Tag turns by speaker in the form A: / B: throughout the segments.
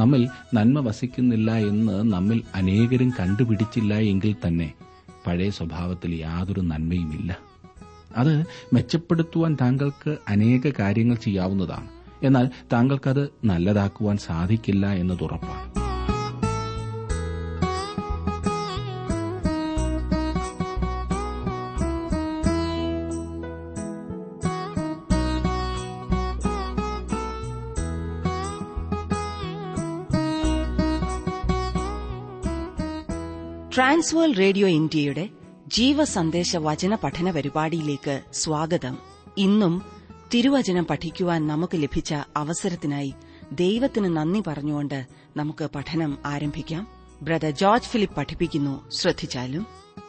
A: നമ്മിൽ നന്മ വസിക്കുന്നില്ല എന്ന് നമ്മിൽ അനേകരും കണ്ടുപിടിച്ചില്ല എങ്കിൽ തന്നെ പഴയ സ്വഭാവത്തിൽ യാതൊരു നന്മയുമില്ല അത് മെച്ചപ്പെടുത്തുവാൻ താങ്കൾക്ക് അനേക കാര്യങ്ങൾ ചെയ്യാവുന്നതാണ് എന്നാൽ താങ്കൾക്കത് നല്ലതാക്കുവാൻ സാധിക്കില്ല എന്നത് ഉറപ്പാണ്
B: ട്രാൻസ്വേൾ റേഡിയോ ഇന്ത്യയുടെ ജീവസന്ദേശ വചന പഠന പരിപാടിയിലേക്ക് സ്വാഗതം ഇന്നും തിരുവചനം പഠിക്കുവാൻ നമുക്ക് ലഭിച്ച അവസരത്തിനായി ദൈവത്തിന് നന്ദി പറഞ്ഞുകൊണ്ട് നമുക്ക് പഠനം ആരംഭിക്കാം ബ്രദർ ജോർജ് ഫിലിപ്പ് പഠിപ്പിക്കുന്നു ശ്രദ്ധിച്ചാലും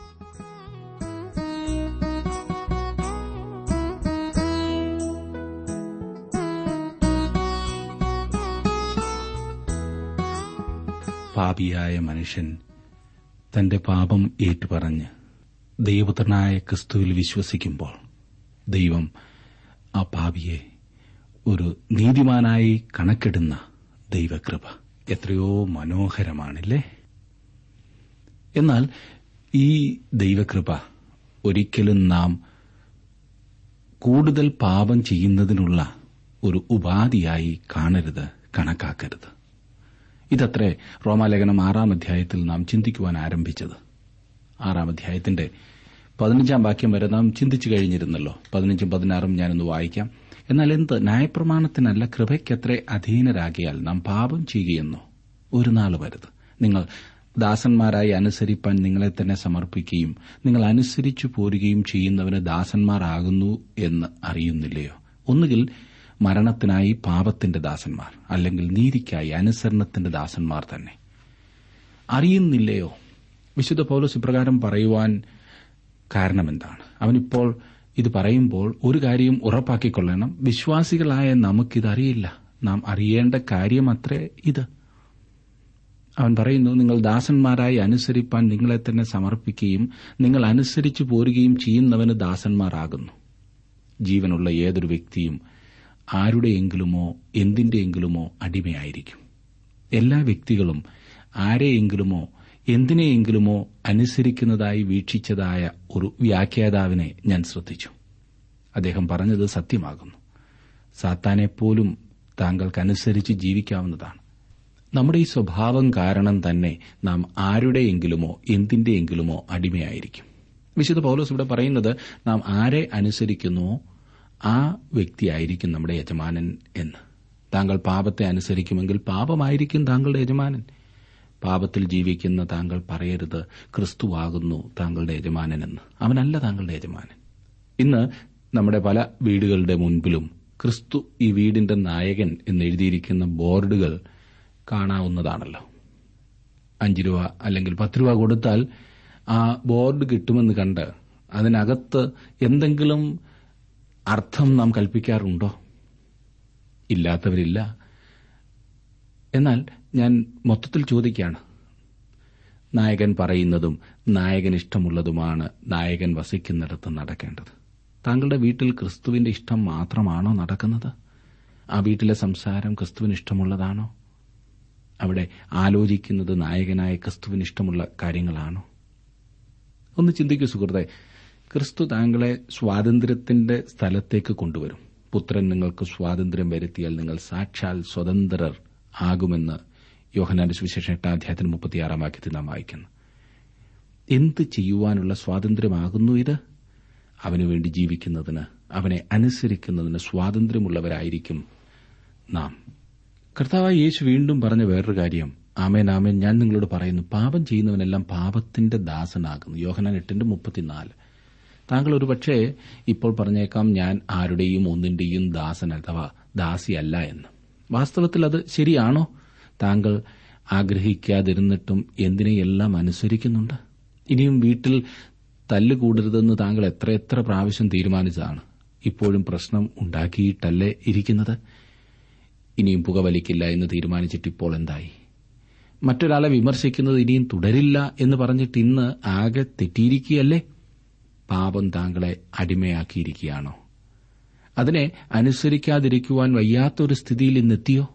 A: പാപിയായ മനുഷ്യൻ തന്റെ പാപം ഏറ്റുപറഞ്ഞ് ദൈവപുത്രനായ ക്രിസ്തുവിൽ വിശ്വസിക്കുമ്പോൾ ദൈവം ആ പാപിയെ ഒരു നീതിമാനായി കണക്കിടുന്ന ദൈവകൃപ എത്രയോ മനോഹരമാണില്ലേ എന്നാൽ ഈ ദൈവകൃപ ഒരിക്കലും നാം കൂടുതൽ പാപം ചെയ്യുന്നതിനുള്ള ഒരു ഉപാധിയായി കാണരുത് കണക്കാക്കരുത് ഇതത്രേ റോമാലേഖനം ആറാം അധ്യായത്തിൽ നാം ചിന്തിക്കുവാൻ ആരംഭിച്ചത് ആറാം അധ്യായത്തിന്റെ പതിനഞ്ചാം വാക്യം വരെ നാം ചിന്തിച്ചു കഴിഞ്ഞിരുന്നല്ലോ പതിനഞ്ചും പതിനാറും ഞാനൊന്ന് വായിക്കാം എന്നാൽ എന്ത് ന്യായപ്രമാണത്തിനല്ല കൃപയ്ക്കത്രേ അധീനരാകിയാൽ നാം പാപം ചെയ്യുകയെന്നോ ഒരു നാൾ വരുത് നിങ്ങൾ ദാസന്മാരായി അനുസരിപ്പാൻ നിങ്ങളെ തന്നെ സമർപ്പിക്കുകയും നിങ്ങൾ അനുസരിച്ചു പോരുകയും ചെയ്യുന്നവന് ദാസന്മാരാകുന്നു എന്ന് അറിയുന്നില്ലയോ ഒന്നുകിൽ മരണത്തിനായി പാപത്തിന്റെ ദാസന്മാർ അല്ലെങ്കിൽ നീതിക്കായി അനുസരണത്തിന്റെ ദാസന്മാർ തന്നെ അറിയുന്നില്ലയോ വിശുദ്ധ പൗലോസ് ഇപ്രകാരം പറയുവാൻ കാരണമെന്താണ് അവനിപ്പോൾ ഇത് പറയുമ്പോൾ ഒരു കാര്യം ഉറപ്പാക്കിക്കൊള്ളണം വിശ്വാസികളായ നമുക്കിതറിയില്ല നാം അറിയേണ്ട കാര്യമത്രേ ഇത് അവൻ പറയുന്നു നിങ്ങൾ ദാസന്മാരായി അനുസരിപ്പാൻ നിങ്ങളെ തന്നെ സമർപ്പിക്കുകയും നിങ്ങൾ അനുസരിച്ചു പോരുകയും ചെയ്യുന്നവന് ദാസന്മാരാകുന്നു ജീവനുള്ള ഏതൊരു വ്യക്തിയും ആരുടെയെങ്കിലുമോ എന്തിന്റെയെങ്കിലുമോ അടിമയായിരിക്കും എല്ലാ വ്യക്തികളും ആരെയെങ്കിലുമോ എന്തിനെയെങ്കിലുമോ അനുസരിക്കുന്നതായി വീക്ഷിച്ചതായ ഒരു വ്യാഖ്യാതാവിനെ ഞാൻ ശ്രദ്ധിച്ചു അദ്ദേഹം പറഞ്ഞത് സത്യമാകുന്നു സാത്താനെപ്പോലും താങ്കൾക്കനുസരിച്ച് ജീവിക്കാവുന്നതാണ് നമ്മുടെ ഈ സ്വഭാവം കാരണം തന്നെ നാം ആരുടെയെങ്കിലുമോ എന്തിന്റെയെങ്കിലുമോ അടിമയായിരിക്കും വിശുദ്ധ പൗലോസ് ഇവിടെ പറയുന്നത് നാം ആരെ അനുസരിക്കുന്നുവോ ആ വ്യക്തിയായിരിക്കും നമ്മുടെ യജമാനൻ എന്ന് താങ്കൾ പാപത്തെ അനുസരിക്കുമെങ്കിൽ പാപമായിരിക്കും താങ്കളുടെ യജമാനൻ പാപത്തിൽ ജീവിക്കുന്ന താങ്കൾ പറയരുത് ക്രിസ്തുവാകുന്നു താങ്കളുടെ യജമാനനെന്ന് അവനല്ല താങ്കളുടെ യജമാനൻ ഇന്ന് നമ്മുടെ പല വീടുകളുടെ മുൻപിലും ക്രിസ്തു ഈ വീടിന്റെ നായകൻ എന്ന് എഴുതിയിരിക്കുന്ന ബോർഡുകൾ കാണാവുന്നതാണല്ലോ അഞ്ച് രൂപ അല്ലെങ്കിൽ പത്ത് രൂപ കൊടുത്താൽ ആ ബോർഡ് കിട്ടുമെന്ന് കണ്ട് അതിനകത്ത് എന്തെങ്കിലും അർത്ഥം നാം കൽപ്പിക്കാറുണ്ടോ ഇല്ലാത്തവരില്ല എന്നാൽ ഞാൻ മൊത്തത്തിൽ ചോദിക്കുകയാണ് നായകൻ പറയുന്നതും നായകൻ ഇഷ്ടമുള്ളതുമാണ് നായകൻ വസിക്കുന്നിടത്ത് നടക്കേണ്ടത് താങ്കളുടെ വീട്ടിൽ ക്രിസ്തുവിന്റെ ഇഷ്ടം മാത്രമാണോ നടക്കുന്നത് ആ വീട്ടിലെ സംസാരം ക്രിസ്തുവിന് ഇഷ്ടമുള്ളതാണോ അവിടെ ആലോചിക്കുന്നത് നായകനായ ക്രിസ്തുവിന് ഇഷ്ടമുള്ള കാര്യങ്ങളാണോ ഒന്ന് ചിന്തിക്കൂ സുഹൃത്തെ ക്രിസ്തു താങ്കളെ സ്വാതന്ത്ര്യത്തിന്റെ സ്ഥലത്തേക്ക് കൊണ്ടുവരും പുത്രൻ നിങ്ങൾക്ക് സ്വാതന്ത്ര്യം വരുത്തിയാൽ നിങ്ങൾ സാക്ഷാൽ സ്വതന്ത്രർ ആകുമെന്ന് യോഹനാന്റെ സുവിശേഷം എട്ടാം അധ്യായത്തിന് മുപ്പത്തിയാറാം വാക്യത്തിൽ നാം വായിക്കുന്നു എന്ത് ചെയ്യുവാനുള്ള സ്വാതന്ത്ര്യമാകുന്നു ഇത് അവനുവേണ്ടി ജീവിക്കുന്നതിന് അവനെ അനുസരിക്കുന്നതിന് സ്വാതന്ത്ര്യമുള്ളവരായിരിക്കും നാം കർത്താവായ യേശു വീണ്ടും പറഞ്ഞ വേറൊരു കാര്യം ആമേൻ ആമേൻ ഞാൻ നിങ്ങളോട് പറയുന്നു പാപം ചെയ്യുന്നവനെല്ലാം പാപത്തിന്റെ ദാസനാകുന്നു യോഹനാൻ എട്ടിന്റെ മുപ്പത്തിനാല് താങ്കൾ ഒരുപക്ഷെ ഇപ്പോൾ പറഞ്ഞേക്കാം ഞാൻ ആരുടെയും ഒന്നിന്റെയും ദാസൻ അഥവാ ദാസിയല്ല എന്ന് വാസ്തവത്തിൽ അത് ശരിയാണോ താങ്കൾ ആഗ്രഹിക്കാതിരുന്നിട്ടും എന്തിനെയെല്ലാം അനുസരിക്കുന്നുണ്ട് ഇനിയും വീട്ടിൽ തല്ലുകൂടരുതെന്ന് താങ്കൾ എത്രയെത്ര പ്രാവശ്യം തീരുമാനിച്ചതാണ് ഇപ്പോഴും പ്രശ്നം ഉണ്ടാക്കിയിട്ടല്ലേ ഇരിക്കുന്നത് ഇനിയും പുകവലിക്കില്ല എന്ന് തീരുമാനിച്ചിട്ട് ഇപ്പോൾ എന്തായി മറ്റൊരാളെ വിമർശിക്കുന്നത് ഇനിയും തുടരില്ല എന്ന് പറഞ്ഞിട്ട് ഇന്ന് ആകെ തെറ്റിയിരിക്കുകയല്ലേ പാപം താങ്കളെ അടിമയാക്കിയിരിക്കുകയാണോ അതിനെ അനുസരിക്കാതിരിക്കുവാൻ വയ്യാത്തൊരു സ്ഥിതിയിൽ ഇന്നെത്തിയോ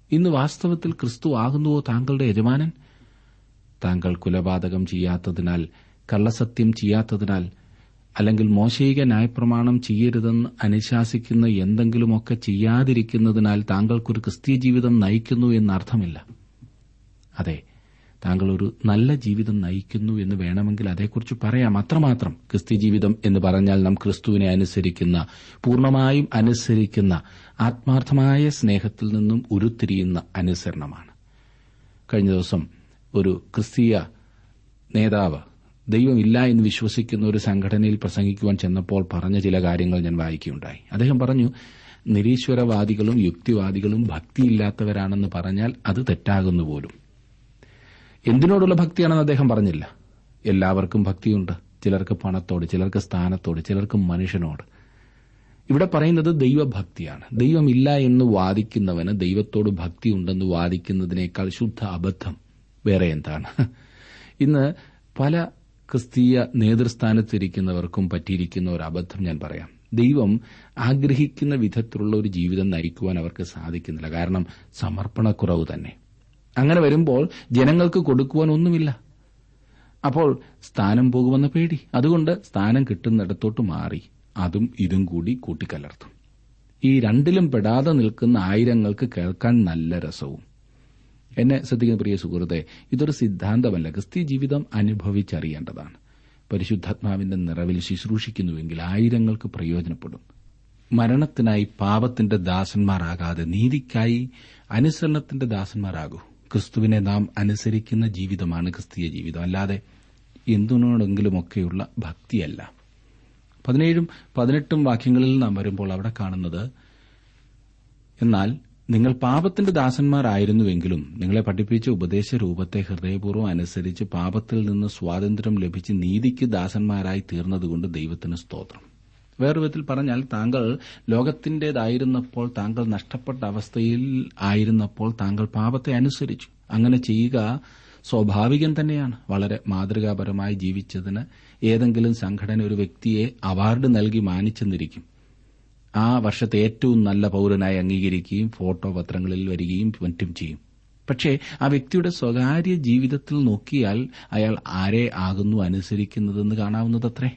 A: ഇന്ന് വാസ്തവത്തിൽ ക്രിസ്തു ആകുന്നുവോ താങ്കളുടെ യജമാനൻ താങ്കൾ കുലപാതകം ചെയ്യാത്തതിനാൽ കള്ളസത്യം ചെയ്യാത്തതിനാൽ അല്ലെങ്കിൽ മോശയിക ന്യായപ്രമാണം ചെയ്യരുതെന്ന് അനുശാസിക്കുന്ന എന്തെങ്കിലുമൊക്കെ ചെയ്യാതിരിക്കുന്നതിനാൽ താങ്കൾക്കൊരു ക്രിസ്തീയ ജീവിതം നയിക്കുന്നു എന്നർത്ഥമില്ല അതെ താങ്കൾ ഒരു നല്ല ജീവിതം നയിക്കുന്നു എന്ന് വേണമെങ്കിൽ അതേക്കുറിച്ച് പറയാം അത്രമാത്രം ക്രിസ്ത്യ ജീവിതം എന്ന് പറഞ്ഞാൽ നാം ക്രിസ്തുവിനെ അനുസരിക്കുന്ന പൂർണ്ണമായും അനുസരിക്കുന്ന ആത്മാർത്ഥമായ സ്നേഹത്തിൽ നിന്നും ഉരുത്തിരിയുന്ന അനുസരണമാണ് കഴിഞ്ഞ ദിവസം ഒരു ക്രിസ്തീയ നേതാവ് ദൈവമില്ല എന്ന് വിശ്വസിക്കുന്ന ഒരു സംഘടനയിൽ പ്രസംഗിക്കുവാൻ ചെന്നപ്പോൾ പറഞ്ഞ ചില കാര്യങ്ങൾ ഞാൻ വായിക്കുകയുണ്ടായി അദ്ദേഹം പറഞ്ഞു നിരീശ്വരവാദികളും യുക്തിവാദികളും ഭക്തിയില്ലാത്തവരാണെന്ന് പറഞ്ഞാൽ അത് തെറ്റാകുന്നു പോലും എന്തിനോടുള്ള ഭക്തിയാണെന്ന് അദ്ദേഹം പറഞ്ഞില്ല എല്ലാവർക്കും ഭക്തിയുണ്ട് ചിലർക്ക് പണത്തോട് ചിലർക്ക് സ്ഥാനത്തോട് ചിലർക്ക് മനുഷ്യനോട് ഇവിടെ പറയുന്നത് ദൈവഭക്തിയാണ് ദൈവമില്ല എന്ന് വാദിക്കുന്നവന് ദൈവത്തോട് ഭക്തിയുണ്ടെന്ന് വാദിക്കുന്നതിനേക്കാൾ ശുദ്ധ അബദ്ധം വേറെ എന്താണ് ഇന്ന് പല ക്രിസ്തീയ നേതൃസ്ഥാനത്തിരിക്കുന്നവർക്കും പറ്റിയിരിക്കുന്ന ഒരു അബദ്ധം ഞാൻ പറയാം ദൈവം ആഗ്രഹിക്കുന്ന വിധത്തിലുള്ള ഒരു ജീവിതം നയിക്കുവാൻ അവർക്ക് സാധിക്കുന്നില്ല കാരണം സമർപ്പണക്കുറവ് തന്നെ അങ്ങനെ വരുമ്പോൾ ജനങ്ങൾക്ക് കൊടുക്കുവാൻ ഒന്നുമില്ല അപ്പോൾ സ്ഥാനം പോകുമെന്ന പേടി അതുകൊണ്ട് സ്ഥാനം കിട്ടുന്നിടത്തോട്ട് മാറി അതും ഇതും കൂടി കൂട്ടിക്കലർത്തും ഈ രണ്ടിലും പെടാതെ നിൽക്കുന്ന ആയിരങ്ങൾക്ക് കേൾക്കാൻ നല്ല രസവും എന്നെ ശ്രദ്ധിക്കുന്ന പ്രിയ സുഹൃത്തെ ഇതൊരു സിദ്ധാന്തമല്ല ക്രിസ്തീയ ജീവിതം അനുഭവിച്ചറിയേണ്ടതാണ് പരിശുദ്ധാത്മാവിന്റെ നിറവിൽ ശുശ്രൂഷിക്കുന്നുവെങ്കിൽ ആയിരങ്ങൾക്ക് പ്രയോജനപ്പെടും മരണത്തിനായി പാപത്തിന്റെ ദാസന്മാരാകാതെ നീതിക്കായി അനുസരണത്തിന്റെ ദാസന്മാരാകൂ ക്രിസ്തുവിനെ നാം അനുസരിക്കുന്ന ജീവിതമാണ് ക്രിസ്തീയ ജീവിതം അല്ലാതെ എന്തിനോടെങ്കിലുമൊക്കെയുള്ള ഭക്തിയല്ല പതിനേഴും പതിനെട്ടും വാക്യങ്ങളിൽ നാം വരുമ്പോൾ അവിടെ കാണുന്നത് എന്നാൽ നിങ്ങൾ പാപത്തിന്റെ ദാസന്മാരായിരുന്നുവെങ്കിലും നിങ്ങളെ പഠിപ്പിച്ച ഉപദേശ രൂപത്തെ ഹൃദയപൂർവ്വം അനുസരിച്ച് പാപത്തിൽ നിന്ന് സ്വാതന്ത്ര്യം ലഭിച്ച് നീതിക്ക് ദാസന്മാരായി തീർന്നതുകൊണ്ട് ദൈവത്തിന് സ്തോത്രം വേറെ വിധത്തിൽ പറഞ്ഞാൽ താങ്കൾ ലോകത്തിന്റേതായിരുന്നപ്പോൾ താങ്കൾ നഷ്ടപ്പെട്ട അവസ്ഥയിൽ ആയിരുന്നപ്പോൾ താങ്കൾ പാപത്തെ അനുസരിച്ചു അങ്ങനെ ചെയ്യുക സ്വാഭാവികം തന്നെയാണ് വളരെ മാതൃകാപരമായി ജീവിച്ചതിന് ഏതെങ്കിലും സംഘടന ഒരു വ്യക്തിയെ അവാർഡ് നൽകി മാനിച്ചെന്നിരിക്കും ആ വർഷത്തെ ഏറ്റവും നല്ല പൌരനായി അംഗീകരിക്കുകയും ഫോട്ടോ പത്രങ്ങളിൽ വരികയും മറ്റും ചെയ്യും പക്ഷേ ആ വ്യക്തിയുടെ സ്വകാര്യ ജീവിതത്തിൽ നോക്കിയാൽ അയാൾ ആരെ ആകുന്നു അനുസരിക്കുന്നതെന്ന് കാണാവുന്നതത്രേ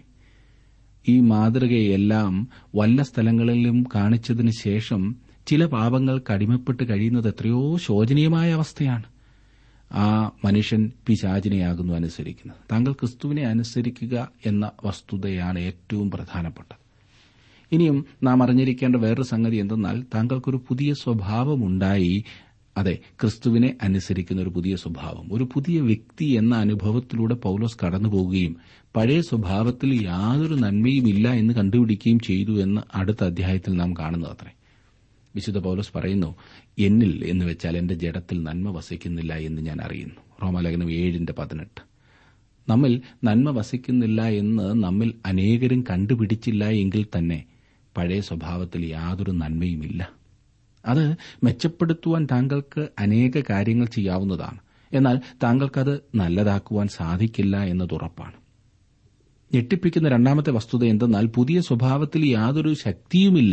A: ഈ മാതൃകയെല്ലാം വല്ല സ്ഥലങ്ങളിലും കാണിച്ചതിന് ശേഷം ചില പാപങ്ങൾക്ക് അടിമപ്പെട്ട് കഴിയുന്നത് എത്രയോ ശോചനീയമായ അവസ്ഥയാണ് ആ മനുഷ്യൻ പിശാചിനെയാകുന്നു അനുസരിക്കുന്നത് താങ്കൾ ക്രിസ്തുവിനെ അനുസരിക്കുക എന്ന വസ്തുതയാണ് ഏറ്റവും പ്രധാനപ്പെട്ടത് ഇനിയും നാം അറിഞ്ഞിരിക്കേണ്ട വേറൊരു സംഗതി എന്തെന്നാൽ താങ്കൾക്കൊരു പുതിയ സ്വഭാവമുണ്ടായി അതെ ക്രിസ്തുവിനെ അനുസരിക്കുന്ന ഒരു പുതിയ സ്വഭാവം ഒരു പുതിയ വ്യക്തി എന്ന അനുഭവത്തിലൂടെ പൌലോസ് കടന്നുപോവുകയും പഴയ സ്വഭാവത്തിൽ യാതൊരു നന്മയുമില്ല എന്ന് കണ്ടുപിടിക്കുകയും ചെയ്തു എന്ന് അടുത്ത അധ്യായത്തിൽ നാം കാണുന്നതത്രേ വിശുദ്ധ പൌലോസ് പറയുന്നു എന്നിൽ എന്ന് വെച്ചാൽ എന്റെ ജഡത്തിൽ നന്മ വസിക്കുന്നില്ല എന്ന് ഞാൻ അറിയുന്നു റോമാലേഖനം ഏഴിന്റെ പതിനെട്ട് നമ്മിൽ നന്മ വസിക്കുന്നില്ല എന്ന് നമ്മിൽ അനേകരും കണ്ടുപിടിച്ചില്ല എങ്കിൽ തന്നെ പഴയ സ്വഭാവത്തിൽ യാതൊരു നന്മയുമില്ല അത് മെച്ചപ്പെടുത്തുവാൻ താങ്കൾക്ക് അനേക കാര്യങ്ങൾ ചെയ്യാവുന്നതാണ് എന്നാൽ താങ്കൾക്കത് നല്ലതാക്കുവാൻ സാധിക്കില്ല എന്നത് ഉറപ്പാണ് ഞെട്ടിപ്പിക്കുന്ന രണ്ടാമത്തെ വസ്തുത എന്തെന്നാൽ പുതിയ സ്വഭാവത്തിൽ യാതൊരു ശക്തിയുമില്ല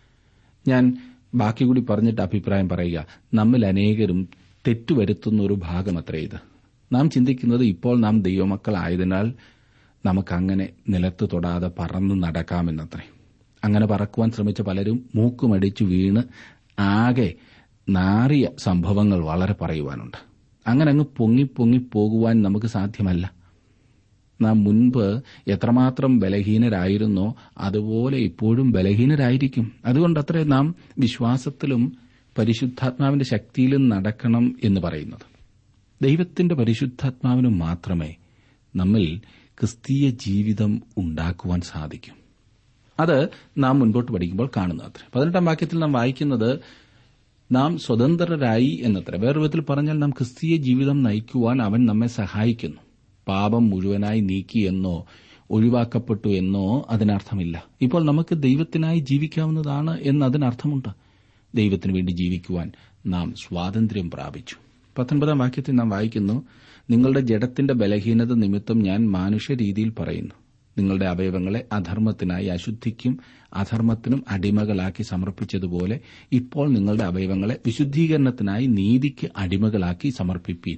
A: ഞാൻ ബാക്കി കൂടി പറഞ്ഞിട്ട് അഭിപ്രായം പറയുക നമ്മിൽ അനേകരും തെറ്റുവരുത്തുന്ന ഒരു ഭാഗം അത്രേ ഇത് നാം ചിന്തിക്കുന്നത് ഇപ്പോൾ നാം ദൈവമക്കളായതിനാൽ നമുക്കങ്ങനെ നിലത്ത് തൊടാതെ പറന്നു നടക്കാമെന്നത്രേ അങ്ങനെ പറക്കുവാൻ ശ്രമിച്ച പലരും മൂക്കുമടിച്ചു വീണ് ആകെ നാറിയ സംഭവങ്ങൾ വളരെ പറയുവാനുണ്ട് അങ്ങനെ അങ്ങ് പൊങ്ങി പൊങ്ങി പോകുവാൻ നമുക്ക് സാധ്യമല്ല നാം മുൻപ് എത്രമാത്രം ബലഹീനരായിരുന്നോ അതുപോലെ ഇപ്പോഴും ബലഹീനരായിരിക്കും അതുകൊണ്ടത്രേ നാം വിശ്വാസത്തിലും പരിശുദ്ധാത്മാവിന്റെ ശക്തിയിലും നടക്കണം എന്ന് പറയുന്നത് ദൈവത്തിന്റെ പരിശുദ്ധാത്മാവിന് മാത്രമേ നമ്മിൽ ക്രിസ്തീയ ജീവിതം ഉണ്ടാക്കുവാൻ സാധിക്കും അത് നാം മുൻപോട്ട് പഠിക്കുമ്പോൾ കാണുന്നത് അത്ര പതിനെട്ടാം വാക്യത്തിൽ നാം വായിക്കുന്നത് നാം സ്വതന്ത്രരായി എന്നത്ര വേറെ വിധത്തിൽ പറഞ്ഞാൽ നാം ക്രിസ്തീയ ജീവിതം നയിക്കുവാൻ അവൻ നമ്മെ സഹായിക്കുന്നു പാപം മുഴുവനായി നീക്കിയെന്നോ ഒഴിവാക്കപ്പെട്ടു എന്നോ അതിനർത്ഥമില്ല ഇപ്പോൾ നമുക്ക് ദൈവത്തിനായി ജീവിക്കാവുന്നതാണ് എന്ന് അതിനർത്ഥമുണ്ട് ദൈവത്തിനു വേണ്ടി ജീവിക്കുവാൻ നാം സ്വാതന്ത്ര്യം പ്രാപിച്ചു പത്തൊൻപതാം വാക്യത്തിൽ നാം വായിക്കുന്നു നിങ്ങളുടെ ജഡത്തിന്റെ ബലഹീനത നിമിത്തം ഞാൻ മാനുഷ്യ രീതിയിൽ പറയുന്നു നിങ്ങളുടെ അവയവങ്ങളെ അധർമ്മത്തിനായി അശുദ്ധിക്കും അധർമ്മത്തിനും അടിമകളാക്കി സമർപ്പിച്ചതുപോലെ ഇപ്പോൾ നിങ്ങളുടെ അവയവങ്ങളെ വിശുദ്ധീകരണത്തിനായി നീതിക്ക് അടിമകളാക്കി സമർപ്പിപ്പീൻ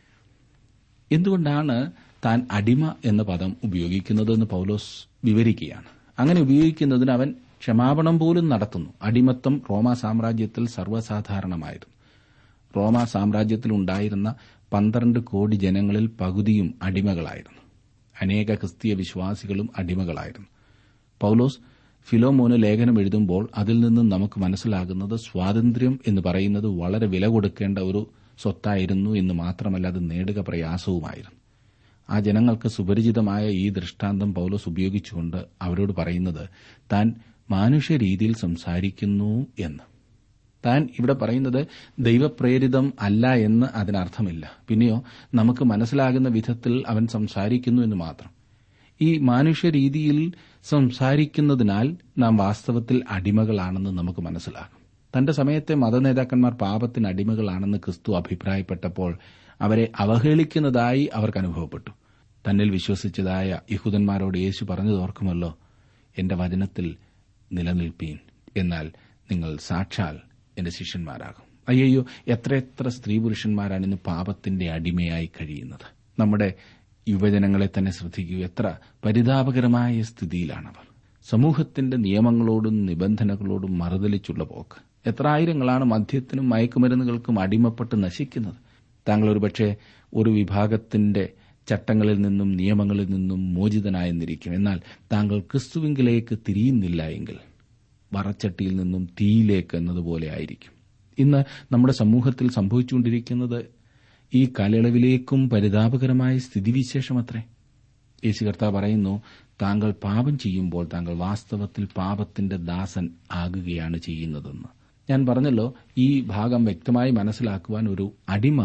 A: എന്തുകൊണ്ടാണ് താൻ അടിമ എന്ന പദം ഉപയോഗിക്കുന്നതെന്ന് പൌലോസ് വിവരിക്കുകയാണ് അങ്ങനെ ഉപയോഗിക്കുന്നതിന് അവൻ ക്ഷമാപണം പോലും നടത്തുന്നു അടിമത്തം റോമാ സാമ്രാജ്യത്തിൽ സർവ്വസാധാരണമായിരുന്നു റോമാ സാമ്രാജ്യത്തിൽ ഉണ്ടായിരുന്ന പന്ത്രണ്ട് കോടി ജനങ്ങളിൽ പകുതിയും അടിമകളായിരുന്നു അനേക ക്രിസ്തീയ വിശ്വാസികളും അടിമകളായിരുന്നു പൌലോസ് ഫിലോമോന് ലേഖനം എഴുതുമ്പോൾ അതിൽ നിന്നും നമുക്ക് മനസ്സിലാകുന്നത് സ്വാതന്ത്ര്യം എന്ന് പറയുന്നത് വളരെ വില കൊടുക്കേണ്ട ഒരു സ്വത്തായിരുന്നു എന്ന് മാത്രമല്ല അത് നേടുക പ്രയാസവുമായിരുന്നു ആ ജനങ്ങൾക്ക് സുപരിചിതമായ ഈ ദൃഷ്ടാന്തം പൌലോസ് ഉപയോഗിച്ചുകൊണ്ട് അവരോട് പറയുന്നത് താൻ മാനുഷ്യ രീതിയിൽ സംസാരിക്കുന്നു എന്ന് താൻ ഇവിടെ പറയുന്നത് ദൈവപ്രേരിതം അല്ല എന്ന് അതിനർത്ഥമില്ല പിന്നെയോ നമുക്ക് മനസ്സിലാകുന്ന വിധത്തിൽ അവൻ സംസാരിക്കുന്നു എന്ന് മാത്രം ഈ മാനുഷ്യ രീതിയിൽ സംസാരിക്കുന്നതിനാൽ നാം വാസ്തവത്തിൽ അടിമകളാണെന്ന് നമുക്ക് മനസ്സിലാകും തന്റെ സമയത്തെ മതനേതാക്കന്മാർ പാപത്തിന് അടിമകളാണെന്ന് ക്രിസ്തു അഭിപ്രായപ്പെട്ടപ്പോൾ അവരെ അവഹേളിക്കുന്നതായി അവർക്ക് അനുഭവപ്പെട്ടു തന്നിൽ വിശ്വസിച്ചതായ യഹൂദന്മാരോട് യേശു പറഞ്ഞത് ഓർക്കുമല്ലോ എന്റെ വചനത്തിൽ നിലനിൽപ്പീൻ എന്നാൽ നിങ്ങൾ സാക്ഷാൽ എന്റെ ശിഷ്യന്മാരാകും അയ്യോ എത്രയെത്ര സ്ത്രീ പുരുഷന്മാരാണ് ഇന്ന് പാപത്തിന്റെ അടിമയായി കഴിയുന്നത് നമ്മുടെ യുവജനങ്ങളെ തന്നെ ശ്രദ്ധിക്കൂ എത്ര പരിതാപകരമായ സ്ഥിതിയിലാണവർ സമൂഹത്തിന്റെ നിയമങ്ങളോടും നിബന്ധനകളോടും മറുതലിച്ചുള്ള പോക്ക് എത്ര ആയിരങ്ങളാണ് മദ്യത്തിനും മയക്കുമരുന്നുകൾക്കും അടിമപ്പെട്ട് നശിക്കുന്നത് താങ്കൾ ഒരുപക്ഷെ ഒരു വിഭാഗത്തിന്റെ ചട്ടങ്ങളിൽ നിന്നും നിയമങ്ങളിൽ നിന്നും മോചിതനായെന്നിരിക്കും എന്നാൽ താങ്കൾ ക്രിസ്തുവിങ്കിലേക്ക് തിരിയുന്നില്ല എങ്കിൽ വറച്ചട്ടിയിൽ നിന്നും തീയിലേക്ക് എന്നതുപോലെ ആയിരിക്കും ഇന്ന് നമ്മുടെ സമൂഹത്തിൽ സംഭവിച്ചുകൊണ്ടിരിക്കുന്നത് ഈ കാലയളവിലേക്കും പരിതാപകരമായ സ്ഥിതിവിശേഷമത്രേ യേശു കർത്താവ് പറയുന്നു താങ്കൾ പാപം ചെയ്യുമ്പോൾ താങ്കൾ വാസ്തവത്തിൽ പാപത്തിന്റെ ദാസൻ ആകുകയാണ് ചെയ്യുന്നതെന്ന് ഞാൻ പറഞ്ഞല്ലോ ഈ ഭാഗം വ്യക്തമായി മനസ്സിലാക്കുവാൻ ഒരു അടിമ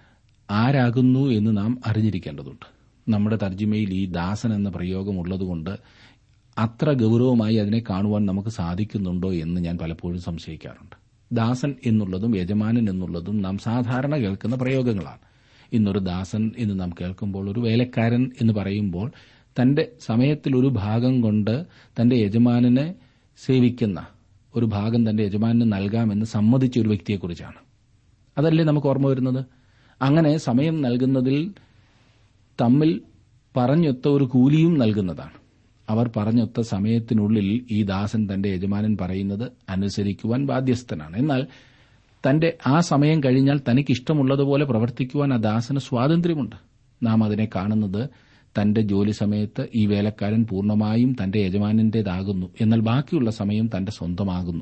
A: ആരാകുന്നു എന്ന് നാം അറിഞ്ഞിരിക്കേണ്ടതുണ്ട് നമ്മുടെ തർജ്ജിമയിൽ ഈ ദാസൻ എന്ന പ്രയോഗം ഉള്ളതുകൊണ്ട് അത്ര ഗൌരവമായി അതിനെ കാണുവാൻ നമുക്ക് സാധിക്കുന്നുണ്ടോ എന്ന് ഞാൻ പലപ്പോഴും സംശയിക്കാറുണ്ട് ദാസൻ എന്നുള്ളതും യജമാനൻ എന്നുള്ളതും നാം സാധാരണ കേൾക്കുന്ന പ്രയോഗങ്ങളാണ് ഇന്നൊരു ദാസൻ എന്ന് നാം കേൾക്കുമ്പോൾ ഒരു വേലക്കാരൻ എന്ന് പറയുമ്പോൾ തന്റെ സമയത്തിൽ ഒരു ഭാഗം കൊണ്ട് തന്റെ യജമാനനെ സേവിക്കുന്ന ഒരു ഭാഗം തന്റെ യജമാനന് നൽകാമെന്ന് സമ്മതിച്ച ഒരു വ്യക്തിയെക്കുറിച്ചാണ് അതല്ലേ നമുക്ക് ഓർമ്മ വരുന്നത് അങ്ങനെ സമയം നൽകുന്നതിൽ തമ്മിൽ പറഞ്ഞൊത്ത ഒരു കൂലിയും നൽകുന്നതാണ് അവർ പറഞ്ഞൊത്ത സമയത്തിനുള്ളിൽ ഈ ദാസൻ തന്റെ യജമാനൻ പറയുന്നത് അനുസരിക്കുവാൻ ബാധ്യസ്ഥനാണ് എന്നാൽ തന്റെ ആ സമയം കഴിഞ്ഞാൽ തനിക്ക് ഇഷ്ടമുള്ളതുപോലെ പ്രവർത്തിക്കുവാൻ ആ ദാസന് സ്വാതന്ത്ര്യമുണ്ട് നാം അതിനെ കാണുന്നത് തന്റെ ജോലി സമയത്ത് ഈ വേലക്കാരൻ പൂർണ്ണമായും തന്റെ യജമാനന്റേതാകുന്നു എന്നാൽ ബാക്കിയുള്ള സമയം തന്റെ സ്വന്തമാകുന്നു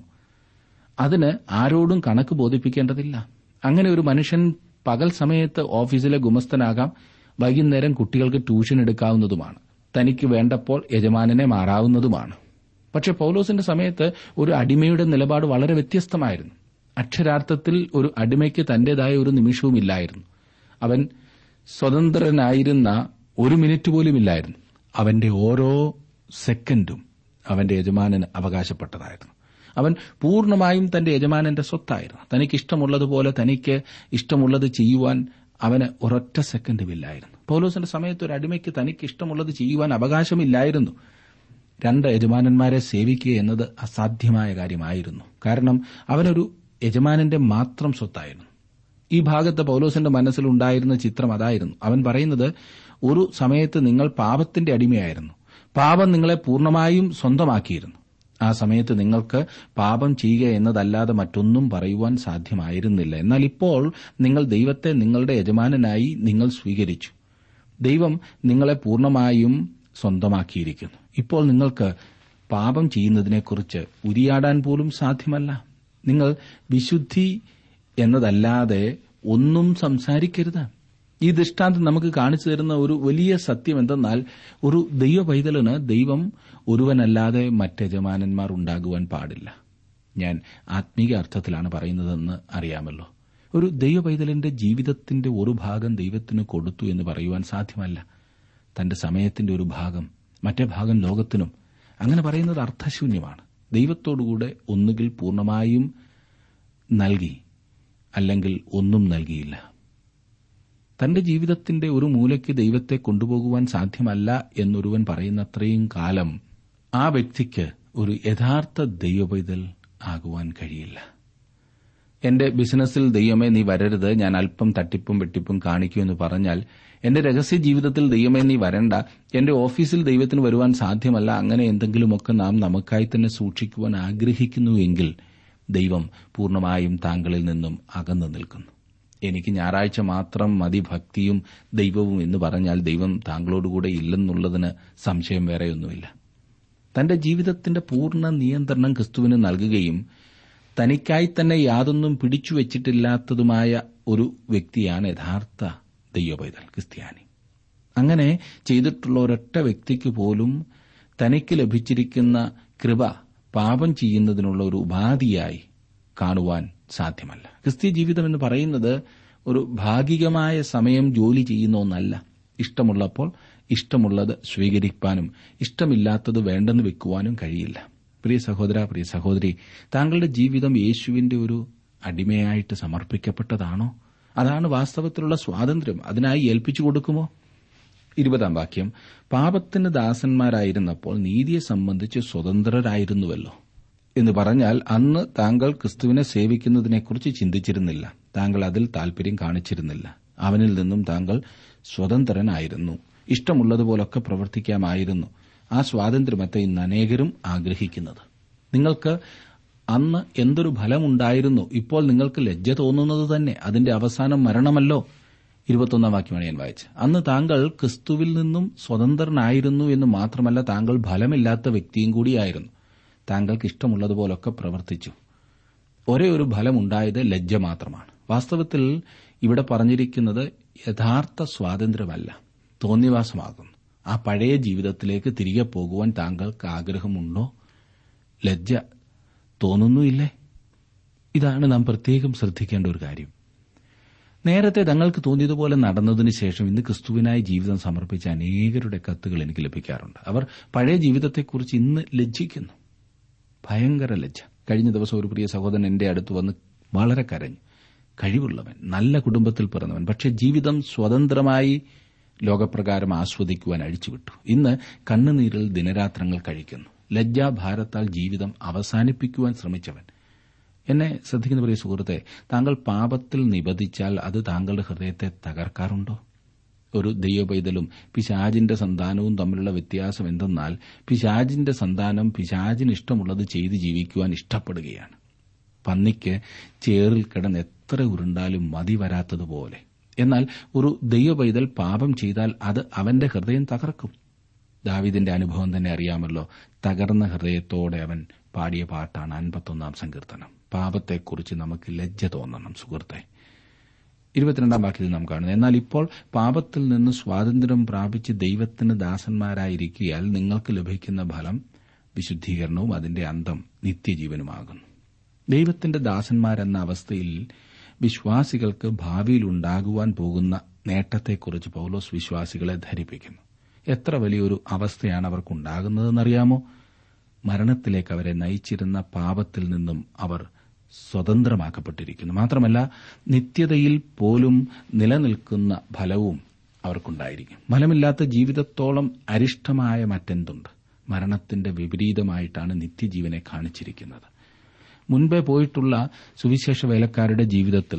A: അതിന് ആരോടും കണക്ക് ബോധിപ്പിക്കേണ്ടതില്ല അങ്ങനെ ഒരു മനുഷ്യൻ പകൽ സമയത്ത് ഓഫീസിലെ ഗുമസ്തനാകാം വൈകുന്നേരം കുട്ടികൾക്ക് ട്യൂഷൻ എടുക്കാവുന്നതുമാണ് തനിക്ക് വേണ്ടപ്പോൾ യജമാനനെ മാറാവുന്നതുമാണ് പക്ഷെ പൌലോസിന്റെ സമയത്ത് ഒരു അടിമയുടെ നിലപാട് വളരെ വ്യത്യസ്തമായിരുന്നു അക്ഷരാർത്ഥത്തിൽ ഒരു അടിമയ്ക്ക് തന്റേതായ ഒരു നിമിഷവുമില്ലായിരുന്നു അവൻ സ്വതന്ത്രനായിരുന്ന ഒരു മിനിറ്റ് പോലും ഇല്ലായിരുന്നു അവന്റെ ഓരോ സെക്കൻഡും അവന്റെ യജമാനന് അവകാശപ്പെട്ടതായിരുന്നു അവൻ പൂർണ്ണമായും തന്റെ യജമാനന്റെ സ്വത്തായിരുന്നു തനിക്ക് ഇഷ്ടമുള്ളതുപോലെ തനിക്ക് ഇഷ്ടമുള്ളത് ചെയ്യുവാൻ അവന് ഒരൊറ്റ സെക്കൻഡുമില്ലായിരുന്നു പൗലോസിന്റെ സമയത്ത് ഒരു അടിമയ്ക്ക് തനിക്ക് ഇഷ്ടമുള്ളത് ചെയ്യുവാൻ അവകാശമില്ലായിരുന്നു രണ്ട് യജമാനന്മാരെ സേവിക്കുക എന്നത് അസാധ്യമായ കാര്യമായിരുന്നു കാരണം അവനൊരു യജമാനന്റെ മാത്രം സ്വത്തായിരുന്നു ഈ ഭാഗത്ത് പൗലോസിന്റെ മനസ്സിലുണ്ടായിരുന്ന ചിത്രം അതായിരുന്നു അവൻ പറയുന്നത് ഒരു സമയത്ത് നിങ്ങൾ പാപത്തിന്റെ അടിമയായിരുന്നു പാപം നിങ്ങളെ പൂർണ്ണമായും സ്വന്തമാക്കിയിരുന്നു ആ സമയത്ത് നിങ്ങൾക്ക് പാപം ചെയ്യുക എന്നതല്ലാതെ മറ്റൊന്നും പറയുവാൻ സാധ്യമായിരുന്നില്ല എന്നാൽ ഇപ്പോൾ നിങ്ങൾ ദൈവത്തെ നിങ്ങളുടെ യജമാനനായി നിങ്ങൾ സ്വീകരിച്ചു ദൈവം നിങ്ങളെ പൂർണ്ണമായും സ്വന്തമാക്കിയിരിക്കുന്നു ഇപ്പോൾ നിങ്ങൾക്ക് പാപം ചെയ്യുന്നതിനെക്കുറിച്ച് ഉരിയാടാൻ പോലും സാധ്യമല്ല നിങ്ങൾ വിശുദ്ധി എന്നതല്ലാതെ ഒന്നും സംസാരിക്കരുത് ഈ ദൃഷ്ടാന്തം നമുക്ക് കാണിച്ചു തരുന്ന ഒരു വലിയ സത്യം എന്തെന്നാൽ ഒരു ദൈവ പൈതലിന് ദൈവം ഒരുവനല്ലാതെ മറ്റയജമാനന്മാർ ഉണ്ടാകുവാൻ പാടില്ല ഞാൻ ആത്മീക അർത്ഥത്തിലാണ് പറയുന്നതെന്ന് അറിയാമല്ലോ ഒരു ദൈവ പൈതലിന്റെ ജീവിതത്തിന്റെ ഒരു ഭാഗം ദൈവത്തിന് കൊടുത്തു എന്ന് പറയുവാൻ സാധ്യമല്ല തന്റെ സമയത്തിന്റെ ഒരു ഭാഗം മറ്റേ ഭാഗം ലോകത്തിനും അങ്ങനെ പറയുന്നത് അർത്ഥശൂന്യമാണ് ദൈവത്തോടുകൂടെ ഒന്നുകിൽ പൂർണ്ണമായും നൽകി അല്ലെങ്കിൽ ഒന്നും നൽകിയില്ല തന്റെ ജീവിതത്തിന്റെ ഒരു മൂലയ്ക്ക് ദൈവത്തെ കൊണ്ടുപോകുവാൻ സാധ്യമല്ല എന്നൊരുവൻ പറയുന്നത്രയും കാലം ആ വ്യക്തിക്ക് ഒരു യഥാർത്ഥ ദൈവപൈതൽ ആകുവാൻ കഴിയില്ല എന്റെ ബിസിനസ്സിൽ ദൈവമേ നീ വരരുത് ഞാൻ അല്പം തട്ടിപ്പും വെട്ടിപ്പും കാണിക്കൂ എന്ന് പറഞ്ഞാൽ എന്റെ രഹസ്യ ജീവിതത്തിൽ ദൈവമേ നീ വരണ്ട എന്റെ ഓഫീസിൽ ദൈവത്തിന് വരുവാൻ സാധ്യമല്ല അങ്ങനെ എന്തെങ്കിലുമൊക്കെ നാം നമുക്കായി തന്നെ സൂക്ഷിക്കുവാൻ ആഗ്രഹിക്കുന്നുവെങ്കിൽ ദൈവം പൂർണ്ണമായും താങ്കളിൽ നിന്നും അകന്നു നിൽക്കുന്നു എനിക്ക് ഞായറാഴ്ച മാത്രം മതി ഭക്തിയും ദൈവവും എന്ന് പറഞ്ഞാൽ ദൈവം താങ്കളോടുകൂടെ ഇല്ലെന്നുള്ളതിന് സംശയം വേറെയൊന്നുമില്ല തന്റെ ജീവിതത്തിന്റെ പൂർണ്ണ നിയന്ത്രണം ക്രിസ്തുവിന് നൽകുകയും തനിക്കായി തന്നെ യാതൊന്നും പിടിച്ചുവച്ചിട്ടില്ലാത്തതുമായ ഒരു വ്യക്തിയാണ് യഥാർത്ഥ ദൈവപൈതൽ ക്രിസ്ത്യാനി അങ്ങനെ ചെയ്തിട്ടുള്ള ഒരൊറ്റ വ്യക്തിക്ക് പോലും തനിക്ക് ലഭിച്ചിരിക്കുന്ന കൃപ പാപം ചെയ്യുന്നതിനുള്ള ഒരു ഉപാധിയായി കാണുവാൻ സാധ്യമല്ല ക്രിസ്ത്യ ജീവിതം എന്ന് പറയുന്നത് ഒരു ഭാഗികമായ സമയം ജോലി ചെയ്യുന്ന ഒന്നല്ല ഇഷ്ടമുള്ളപ്പോൾ ഇഷ്ടമുള്ളത് സ്വീകരിക്കാനും ഇഷ്ടമില്ലാത്തത് വേണ്ടെന്ന് വെക്കുവാനും കഴിയില്ല പ്രിയ സഹോദര പ്രിയ സഹോദരി താങ്കളുടെ ജീവിതം യേശുവിന്റെ ഒരു അടിമയായിട്ട് സമർപ്പിക്കപ്പെട്ടതാണോ അതാണ് വാസ്തവത്തിലുള്ള സ്വാതന്ത്ര്യം അതിനായി ഏൽപ്പിച്ചു കൊടുക്കുമോ ഇരുപതാം വാക്യം പാപത്തിന് ദാസന്മാരായിരുന്നപ്പോൾ നീതിയെ സംബന്ധിച്ച് സ്വതന്ത്രരായിരുന്നുവല്ലോ എന്ന് പറഞ്ഞാൽ അന്ന് താങ്കൾ ക്രിസ്തുവിനെ സേവിക്കുന്നതിനെക്കുറിച്ച് ചിന്തിച്ചിരുന്നില്ല താങ്കൾ അതിൽ താൽപര്യം കാണിച്ചിരുന്നില്ല അവനിൽ നിന്നും താങ്കൾ സ്വതന്ത്രനായിരുന്നു ഇഷ്ടമുള്ളതുപോലൊക്കെ പ്രവർത്തിക്കാമായിരുന്നു ആ സ്വാതന്ത്ര്യമത്തെ ഇന്ന് അനേകരും ആഗ്രഹിക്കുന്നത് നിങ്ങൾക്ക് അന്ന് എന്തൊരു ഫലമുണ്ടായിരുന്നു ഇപ്പോൾ നിങ്ങൾക്ക് ലജ്ജ തോന്നുന്നത് തന്നെ അതിന്റെ അവസാനം മരണമല്ലോ ഇരുപത്തൊന്നാം വാക്യമാണ് ഞാൻ വായിച്ചത് അന്ന് താങ്കൾ ക്രിസ്തുവിൽ നിന്നും സ്വതന്ത്രനായിരുന്നു എന്ന് മാത്രമല്ല താങ്കൾ ഫലമില്ലാത്ത വ്യക്തിയും കൂടിയായിരുന്നു താങ്കൾക്ക് ഇഷ്ടമുള്ളതുപോലൊക്കെ പ്രവർത്തിച്ചു ഒരേ ഒരു ഫലമുണ്ടായത് ലജ്ജ മാത്രമാണ് വാസ്തവത്തിൽ ഇവിടെ പറഞ്ഞിരിക്കുന്നത് യഥാർത്ഥ സ്വാതന്ത്ര്യമല്ല തോന്നിവാസമാകുന്നു ആ പഴയ ജീവിതത്തിലേക്ക് തിരികെ പോകുവാൻ താങ്കൾക്ക് ആഗ്രഹമുണ്ടോ ലജ്ജ തോന്നുന്നുമില്ലേ ഇതാണ് നാം പ്രത്യേകം ശ്രദ്ധിക്കേണ്ട ഒരു കാര്യം നേരത്തെ തങ്ങൾക്ക് തോന്നിയതുപോലെ നടന്നതിന് ശേഷം ഇന്ന് ക്രിസ്തുവിനായി ജീവിതം സമർപ്പിച്ച അനേകരുടെ കത്തുകൾ എനിക്ക് ലഭിക്കാറുണ്ട് അവർ പഴയ ജീവിതത്തെക്കുറിച്ച് ഇന്ന് ലജ്ജിക്കുന്നു ഭയങ്കര ലജ്ജ കഴിഞ്ഞ ദിവസം ഒരു പ്രിയ സഹോദരൻ എന്റെ അടുത്ത് വന്ന് വളരെ കരഞ്ഞു കഴിവുള്ളവൻ നല്ല കുടുംബത്തിൽ പിറന്നവൻ പക്ഷെ ജീവിതം സ്വതന്ത്രമായി ലോകപ്രകാരം ആസ്വദിക്കുവാൻ അഴിച്ചുവിട്ടു ഇന്ന് കണ്ണുനീരിൽ ദിനരാത്രങ്ങൾ കഴിക്കുന്നു ലജ്ജാഭാരത്താൽ ജീവിതം അവസാനിപ്പിക്കുവാൻ ശ്രമിച്ചവൻ എന്നെ ശ്രദ്ധിക്കുന്ന പ്രിയ സുഹൃത്തെ താങ്കൾ പാപത്തിൽ നിബന്ധിച്ചാൽ അത് താങ്കളുടെ ഹൃദയത്തെ തകർക്കാറുണ്ടോ ഒരു ദൈവപൈതലും പിശാജിന്റെ സന്താനവും തമ്മിലുള്ള വ്യത്യാസം എന്തെന്നാൽ പിശാജിന്റെ സന്താനം പിശാജിന് ഇഷ്ടമുള്ളത് ചെയ്ത് ജീവിക്കുവാൻ ഇഷ്ടപ്പെടുകയാണ് പന്നിക്ക് ചേറിൽ കിടന്ന് എത്ര ഉരുണ്ടാലും മതി വരാത്തതുപോലെ എന്നാൽ ഒരു ദൈവപൈതൽ പാപം ചെയ്താൽ അത് അവന്റെ ഹൃദയം തകർക്കും ദാവിദിന്റെ അനുഭവം തന്നെ അറിയാമല്ലോ തകർന്ന ഹൃദയത്തോടെ അവൻ പാടിയ പാട്ടാണ് അൻപത്തൊന്നാം സങ്കീർത്തനം പാപത്തെക്കുറിച്ച് നമുക്ക് ലജ്ജ തോന്നണം സുഹൃത്തെ ഇരുപത്തിരണ്ടാം വാക്യത്തിൽ നാം കാണുന്നത് എന്നാൽ ഇപ്പോൾ പാപത്തിൽ നിന്ന് സ്വാതന്ത്ര്യം പ്രാപിച്ച് ദൈവത്തിന് ദാസന്മാരായിരിക്കിയാൽ നിങ്ങൾക്ക് ലഭിക്കുന്ന ഫലം വിശുദ്ധീകരണവും അതിന്റെ അന്തം നിത്യജീവനുമാകുന്നു ദൈവത്തിന്റെ ദാസന്മാരെന്ന അവസ്ഥയിൽ വിശ്വാസികൾക്ക് ഭാവിയിൽ ഉണ്ടാകുവാൻ പോകുന്ന നേട്ടത്തെക്കുറിച്ച് പൌലോസ് വിശ്വാസികളെ ധരിപ്പിക്കുന്നു എത്ര വലിയൊരു അവസ്ഥയാണ് അവർക്കുണ്ടാകുന്നതെന്നറിയാമോ മരണത്തിലേക്ക് അവരെ നയിച്ചിരുന്ന പാപത്തിൽ നിന്നും അവർ സ്വതന്ത്രമാക്കപ്പെട്ടിരിക്കുന്നു മാത്രമല്ല നിത്യതയിൽ പോലും നിലനിൽക്കുന്ന ഫലവും അവർക്കുണ്ടായിരിക്കും ഫലമില്ലാത്ത ജീവിതത്തോളം അരിഷ്ടമായ മറ്റെന്തുണ്ട് മരണത്തിന്റെ വിപരീതമായിട്ടാണ് നിത്യജീവനെ കാണിച്ചിരിക്കുന്നത് മുൻപേ പോയിട്ടുള്ള സുവിശേഷ വേലക്കാരുടെ ജീവിതത്തിൽ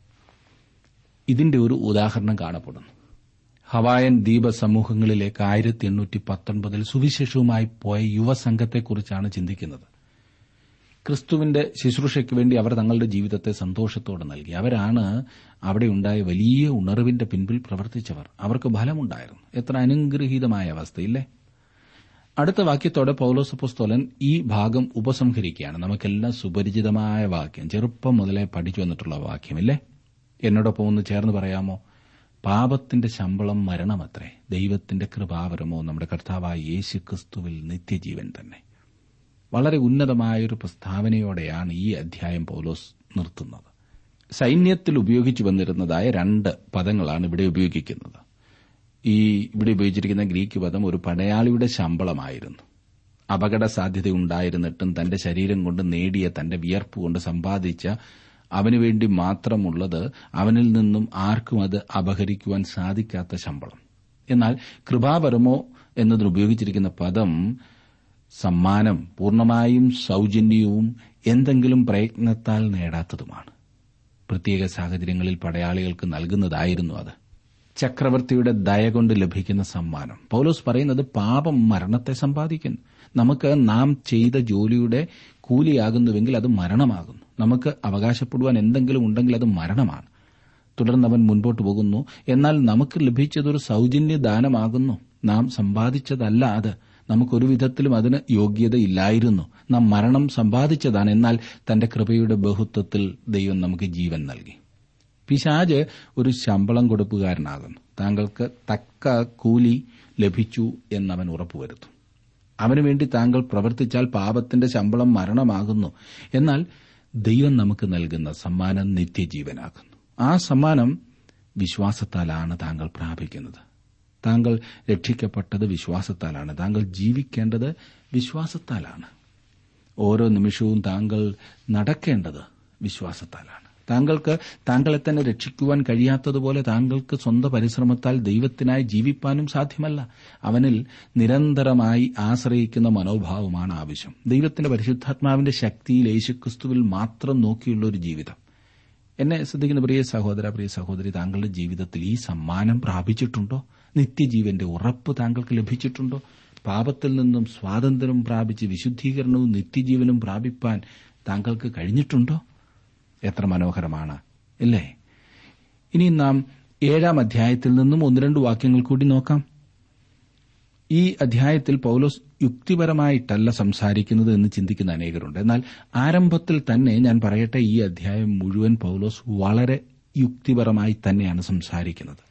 A: ഇതിന്റെ ഒരു ഉദാഹരണം കാണപ്പെടുന്നു ഹവായൻ ദ്വീപ സമൂഹങ്ങളിലേക്ക് ആയിരത്തി എണ്ണൂറ്റി പത്തൊൻപതിൽ സുവിശേഷവുമായി പോയ യുവസംഘത്തെക്കുറിച്ചാണ് ചിന്തിക്കുന്നത് ക്രിസ്തുവിന്റെ ശുശ്രൂഷയ്ക്ക് വേണ്ടി അവർ തങ്ങളുടെ ജീവിതത്തെ സന്തോഷത്തോടെ നൽകി അവരാണ് അവിടെ ഉണ്ടായ വലിയ ഉണർവിന്റെ പിൻപിൽ പ്രവർത്തിച്ചവർ അവർക്ക് ഫലമുണ്ടായിരുന്നു എത്ര അനുഗ്രഹീതമായ അവസ്ഥയില്ലേ അടുത്ത വാക്യത്തോടെ പൌലോസ് പുസ്തോലൻ ഈ ഭാഗം ഉപസംഹരിക്കുകയാണ് നമുക്കെല്ലാം സുപരിചിതമായ വാക്യം ചെറുപ്പം മുതലേ പഠിച്ചു വന്നിട്ടുള്ള വാക്യമില്ലേ എന്നോടൊപ്പം ഒന്ന് ചേർന്ന് പറയാമോ പാപത്തിന്റെ ശമ്പളം മരണമത്രേ ദൈവത്തിന്റെ കൃപാവരമോ നമ്മുടെ കർത്താവായ യേശു ക്രിസ്തുവിൽ നിത്യജീവൻ തന്നെ വളരെ ഉന്നതമായൊരു പ്രസ്താവനയോടെയാണ് ഈ അധ്യായം പൌലോസ് നിർത്തുന്നത് സൈന്യത്തിൽ ഉപയോഗിച്ചു വന്നിരുന്നതായ രണ്ട് പദങ്ങളാണ് ഇവിടെ ഉപയോഗിക്കുന്നത് ഈ ഇവിടെ ഉപയോഗിച്ചിരിക്കുന്ന ഗ്രീക്ക് പദം ഒരു പടയാളിയുടെ ശമ്പളമായിരുന്നു അപകട സാധ്യത ഉണ്ടായിരുന്നിട്ടും തന്റെ ശരീരം കൊണ്ട് നേടിയ തന്റെ വിയർപ്പ് കൊണ്ട് സമ്പാദിച്ച അവനു വേണ്ടി മാത്രമുള്ളത് അവനിൽ നിന്നും ആർക്കും അത് അപഹരിക്കുവാൻ സാധിക്കാത്ത ശമ്പളം എന്നാൽ കൃപാപരമോ എന്നതിന് ഉപയോഗിച്ചിരിക്കുന്ന പദം സമ്മാനം പൂർണ്ണമായും സൌജന്യവും എന്തെങ്കിലും പ്രയത്നത്താൽ നേടാത്തതുമാണ് പ്രത്യേക സാഹചര്യങ്ങളിൽ പടയാളികൾക്ക് നൽകുന്നതായിരുന്നു അത് ചക്രവർത്തിയുടെ ദയ കൊണ്ട് ലഭിക്കുന്ന സമ്മാനം പൌലോസ് പറയുന്നത് പാപം മരണത്തെ സമ്പാദിക്കുന്നു നമുക്ക് നാം ചെയ്ത ജോലിയുടെ കൂലിയാകുന്നുവെങ്കിൽ അത് മരണമാകുന്നു നമുക്ക് അവകാശപ്പെടുവാൻ എന്തെങ്കിലും ഉണ്ടെങ്കിൽ അത് മരണമാണ് തുടർന്ന് അവൻ മുൻപോട്ട് പോകുന്നു എന്നാൽ നമുക്ക് ലഭിച്ചതൊരു സൌജന്യ ദാനമാകുന്നു നാം സമ്പാദിച്ചതല്ല അത് നമുക്കൊരു വിധത്തിലും അതിന് യോഗ്യതയില്ലായിരുന്നു നാം മരണം സമ്പാദിച്ചതാണ് എന്നാൽ തന്റെ കൃപയുടെ ബഹുത്വത്തിൽ ദൈവം നമുക്ക് ജീവൻ നൽകി പിശാജ് ഒരു ശമ്പളം കൊടുപ്പുകാരനാകുന്നു താങ്കൾക്ക് തക്ക കൂലി ലഭിച്ചു എന്നവൻ ഉറപ്പുവരുത്തും അവനുവേണ്ടി താങ്കൾ പ്രവർത്തിച്ചാൽ പാപത്തിന്റെ ശമ്പളം മരണമാകുന്നു എന്നാൽ ദൈവം നമുക്ക് നൽകുന്ന സമ്മാനം നിത്യജീവനാകുന്നു ആ സമ്മാനം വിശ്വാസത്താലാണ് താങ്കൾ പ്രാപിക്കുന്നത് താങ്കൾ രക്ഷിക്കപ്പെട്ടത് വിശ്വാസത്താലാണ് താങ്കൾ ജീവിക്കേണ്ടത് വിശ്വാസത്താലാണ് ഓരോ നിമിഷവും താങ്കൾ നടക്കേണ്ടത് വിശ്വാസത്താലാണ് താങ്കൾക്ക് താങ്കളെ തന്നെ രക്ഷിക്കുവാൻ കഴിയാത്തതുപോലെ താങ്കൾക്ക് സ്വന്തം പരിശ്രമത്താൽ ദൈവത്തിനായി ജീവിപ്പാനും സാധ്യമല്ല അവനിൽ നിരന്തരമായി ആശ്രയിക്കുന്ന മനോഭാവമാണ് ആവശ്യം ദൈവത്തിന്റെ പരിശുദ്ധാത്മാവിന്റെ ശക്തിയിൽ യേശുക്രിസ്തുവിൽ മാത്രം നോക്കിയുള്ള ഒരു ജീവിതം എന്നെ ശ്രദ്ധിക്കുന്ന പ്രിയ സഹോദര പ്രിയ സഹോദരി താങ്കളുടെ ജീവിതത്തിൽ ഈ സമ്മാനം പ്രാപിച്ചിട്ടുണ്ടോ നിത്യജീവന്റെ ഉറപ്പ് താങ്കൾക്ക് ലഭിച്ചിട്ടുണ്ടോ പാപത്തിൽ നിന്നും സ്വാതന്ത്ര്യം പ്രാപിച്ച് വിശുദ്ധീകരണവും നിത്യജീവനും പ്രാപിപ്പാൻ താങ്കൾക്ക് കഴിഞ്ഞിട്ടുണ്ടോ എത്ര മനോഹരമാണ് ഇല്ലേ ഇനി നാം ഏഴാം അധ്യായത്തിൽ നിന്നും ഒന്ന് രണ്ട് വാക്യങ്ങൾ കൂടി നോക്കാം ഈ അധ്യായത്തിൽ പൌലോസ് യുക്തിപരമായിട്ടല്ല സംസാരിക്കുന്നത് എന്ന് ചിന്തിക്കുന്ന അനേകരുണ്ട് എന്നാൽ ആരംഭത്തിൽ തന്നെ ഞാൻ പറയട്ടെ ഈ അധ്യായം മുഴുവൻ പൌലോസ് വളരെ യുക്തിപരമായി തന്നെയാണ് സംസാരിക്കുന്നത്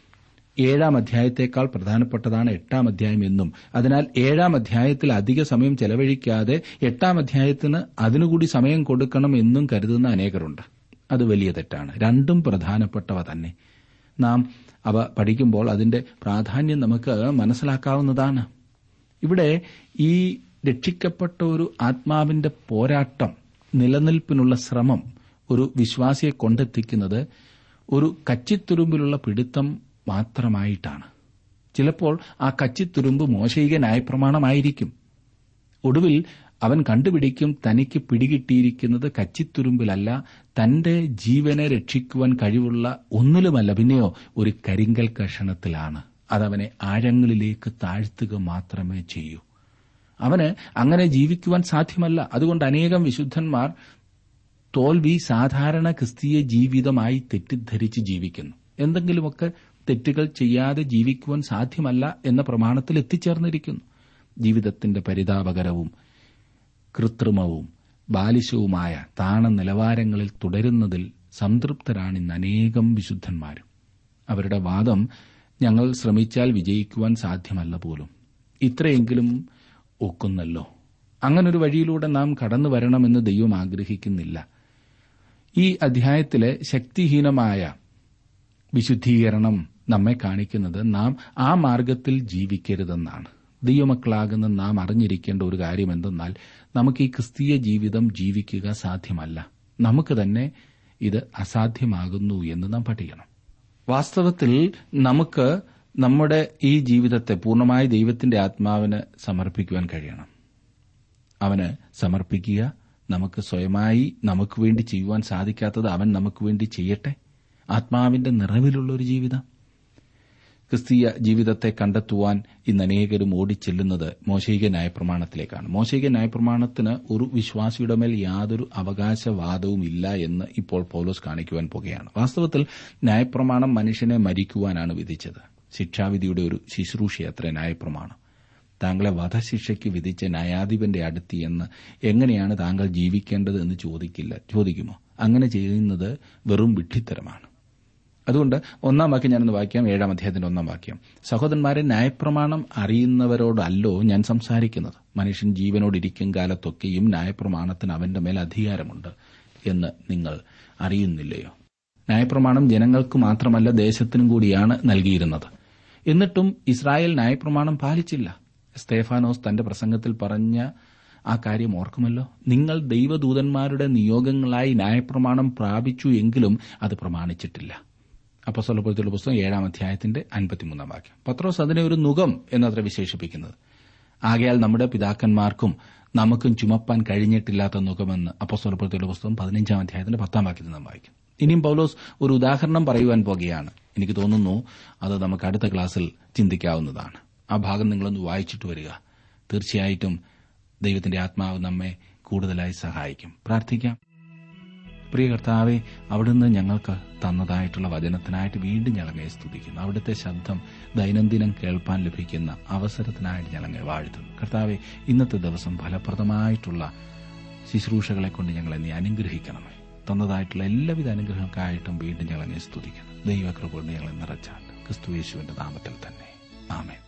A: ഏഴാം അധ്യായത്തേക്കാൾ പ്രധാനപ്പെട്ടതാണ് എട്ടാം അധ്യായം എന്നും അതിനാൽ ഏഴാം അധ്യായത്തിൽ അധിക സമയം ചെലവഴിക്കാതെ എട്ടാം അധ്യായത്തിന് അതിനുകൂടി സമയം കൊടുക്കണം എന്നും കരുതുന്ന അനേകരുണ്ട് അത് വലിയ തെറ്റാണ് രണ്ടും പ്രധാനപ്പെട്ടവ തന്നെ നാം അവ പഠിക്കുമ്പോൾ അതിന്റെ പ്രാധാന്യം നമുക്ക് മനസ്സിലാക്കാവുന്നതാണ് ഇവിടെ ഈ രക്ഷിക്കപ്പെട്ട ഒരു ആത്മാവിന്റെ പോരാട്ടം നിലനിൽപ്പിനുള്ള ശ്രമം ഒരു വിശ്വാസിയെ കൊണ്ടെത്തിക്കുന്നത് ഒരു കച്ചിത്തുരുമ്പിലുള്ള പിടുത്തം മാത്രമായിട്ടാണ് ചിലപ്പോൾ ആ കച്ചിത്തുരുമ്പ് മോശയിക ന്യായപ്രമാണമായിരിക്കും ഒടുവിൽ അവൻ കണ്ടുപിടിക്കും തനിക്ക് പിടികിട്ടിയിരിക്കുന്നത് കച്ചിത്തുരുമ്പിലല്ല തന്റെ ജീവനെ രക്ഷിക്കുവാൻ കഴിവുള്ള ഒന്നിലുമല്ല പിന്നെയോ ഒരു കരിങ്കൽ കഷണത്തിലാണ് അതവനെ ആഴങ്ങളിലേക്ക് താഴ്ത്തുക മാത്രമേ ചെയ്യൂ അവന് അങ്ങനെ ജീവിക്കുവാൻ സാധ്യമല്ല അതുകൊണ്ട് അനേകം വിശുദ്ധന്മാർ തോൽവി സാധാരണ ക്രിസ്തീയ ജീവിതമായി തെറ്റിദ്ധരിച്ച് ജീവിക്കുന്നു എന്തെങ്കിലുമൊക്കെ തെറ്റുകൾ ചെയ്യാതെ ജീവിക്കുവാൻ സാധ്യമല്ല എന്ന പ്രമാണത്തിൽ എത്തിച്ചേർന്നിരിക്കുന്നു ജീവിതത്തിന്റെ പരിതാപകരവും കൃത്രിമവും ബാലിശവുമായ താണ നിലവാരങ്ങളിൽ തുടരുന്നതിൽ സംതൃപ്തരാണ് ഇന്ന് അനേകം വിശുദ്ധന്മാരും അവരുടെ വാദം ഞങ്ങൾ ശ്രമിച്ചാൽ വിജയിക്കുവാൻ സാധ്യമല്ല പോലും ഇത്രയെങ്കിലും ഒക്കുന്നല്ലോ അങ്ങനൊരു വഴിയിലൂടെ നാം കടന്നു വരണമെന്ന് ദൈവം ആഗ്രഹിക്കുന്നില്ല ഈ അധ്യായത്തിലെ ശക്തിഹീനമായ വിശുദ്ധീകരണം നമ്മെ കാണിക്കുന്നത് നാം ആ മാർഗത്തിൽ ജീവിക്കരുതെന്നാണ് ദൈവമക്കളാകുന്ന നാം അറിഞ്ഞിരിക്കേണ്ട ഒരു കാര്യം എന്തെന്നാൽ നമുക്ക് ഈ ക്രിസ്തീയ ജീവിതം ജീവിക്കുക സാധ്യമല്ല നമുക്ക് തന്നെ ഇത് അസാധ്യമാകുന്നു എന്ന് നാം പഠിക്കണം വാസ്തവത്തിൽ നമുക്ക് നമ്മുടെ ഈ ജീവിതത്തെ പൂർണ്ണമായി ദൈവത്തിന്റെ ആത്മാവിന് സമർപ്പിക്കുവാൻ കഴിയണം അവന് സമർപ്പിക്കുക നമുക്ക് സ്വയമായി നമുക്ക് വേണ്ടി ചെയ്യുവാൻ സാധിക്കാത്തത് അവൻ നമുക്ക് വേണ്ടി ചെയ്യട്ടെ ആത്മാവിന്റെ നിറവിലുള്ള ഒരു ജീവിതം ക്രിസ്തീയ ജീവിതത്തെ കണ്ടെത്തുവാൻ ഇന്ന് അനേകരും ഓടിച്ചെല്ലുന്നത് മോശൈക ന്യായപ്രമാണത്തിലേക്കാണ് മോശൈക ന്യായപ്രമാണത്തിന് ഒരു വിശ്വാസിയുടെ മേൽ യാതൊരു അവകാശവാദവും ഇല്ല എന്ന് ഇപ്പോൾ പൌലോസ് കാണിക്കുവാൻ പോകുകയാണ് വാസ്തവത്തിൽ ന്യായപ്രമാണം മനുഷ്യനെ മരിക്കുവാനാണ് വിധിച്ചത് ശിക്ഷാവിധിയുടെ ഒരു ശുശ്രൂഷയത്ര ന്യായപ്രമാണം താങ്കളെ വധശിക്ഷയ്ക്ക് വിധിച്ച ന്യായാധിപന്റെ അടുത്ത് എന്ന് എങ്ങനെയാണ് താങ്കൾ ജീവിക്കേണ്ടത് എന്ന് ചോദിക്കില്ല ചോദിക്കുമോ അങ്ങനെ ചെയ്യുന്നത് വെറും വിഡ്ഢിത്തരമാണ് അതുകൊണ്ട് ഒന്നാം വാക്യം ഞാനൊന്ന് വായിക്കാം ഏഴാം അധ്യായത്തിന്റെ ഒന്നാം വാക്യം സഹോദരന്മാരെ ന്യായപ്രമാണം അറിയുന്നവരോടല്ലോ ഞാൻ സംസാരിക്കുന്നത് മനുഷ്യൻ ജീവനോടിരിക്കും കാലത്തൊക്കെയും ന്യായപ്രമാണത്തിന് അവന്റെ മേൽ അധികാരമുണ്ട് എന്ന് നിങ്ങൾ അറിയുന്നില്ലയോ ന്യായപ്രമാണം ജനങ്ങൾക്ക് മാത്രമല്ല ദേശത്തിനും കൂടിയാണ് നൽകിയിരുന്നത് എന്നിട്ടും ഇസ്രായേൽ ന്യായപ്രമാണം പാലിച്ചില്ല സ്തേഫാനോസ് തന്റെ പ്രസംഗത്തിൽ പറഞ്ഞ ആ കാര്യം ഓർക്കുമല്ലോ നിങ്ങൾ ദൈവദൂതന്മാരുടെ നിയോഗങ്ങളായി ന്യായപ്രമാണം പ്രാപിച്ചു എങ്കിലും അത് പ്രമാണിച്ചിട്ടില്ല അപ്പസ്വലപ്പുറത്തിലുള്ള പുസ്തകം ഏഴാം അധ്യായത്തിന്റെ അൻപത്തിമൂന്നാം വാക്യം പത്രോസ് അതിനെ ഒരു നുകം എന്നത്ര വിശേഷിപ്പിക്കുന്നത് ആകയാൽ നമ്മുടെ പിതാക്കന്മാർക്കും നമുക്കും ചുമപ്പാൻ കഴിഞ്ഞിട്ടില്ലാത്ത നുഖമെന്ന് അപ്പസ്വലപ്പുറത്തിലുള്ള പുസ്തകം പതിനഞ്ചാം അധ്യായത്തിന്റെ പത്താം വാക്യത്തിൽ നാം വായിക്കും ഇനിയും പൌലോസ് ഒരു ഉദാഹരണം പറയുവാൻ പോകുകയാണ് എനിക്ക് തോന്നുന്നു അത് നമുക്ക് അടുത്ത ക്ലാസ്സിൽ ചിന്തിക്കാവുന്നതാണ് ആ ഭാഗം നിങ്ങളൊന്ന് വായിച്ചിട്ട് വരിക തീർച്ചയായിട്ടും ദൈവത്തിന്റെ ആത്മാവ് നമ്മെ കൂടുതലായി സഹായിക്കും പ്രാർത്ഥിക്കാം പ്രിയ കർത്താവെ അവിടുന്ന് ഞങ്ങൾക്ക് തന്നതായിട്ടുള്ള വചനത്തിനായിട്ട് വീണ്ടും ഞങ്ങളെ സ്തുതിക്കുന്നു അവിടുത്തെ ശബ്ദം ദൈനംദിനം കേൾപ്പാൻ ലഭിക്കുന്ന അവസരത്തിനായിട്ട് ഞങ്ങളെ വാഴ്ത്തുന്നു കർത്താവെ ഇന്നത്തെ ദിവസം ഫലപ്രദമായിട്ടുള്ള ശുശ്രൂഷകളെ കൊണ്ട് ഞങ്ങളെ നീ അനുഗ്രഹിക്കണമേ തന്നതായിട്ടുള്ള എല്ലാവിധ അനുഗ്രഹങ്ങൾക്കായിട്ടും വീണ്ടും ഞങ്ങളെ സ്തുതിക്കുന്നു ദൈവകൃപ കൊണ്ട് ഞങ്ങളെ നിറച്ചാൽ ക്രിസ്തു യേശുവിന്റെ നാമത്തിൽ തന്നെ ആമേൻ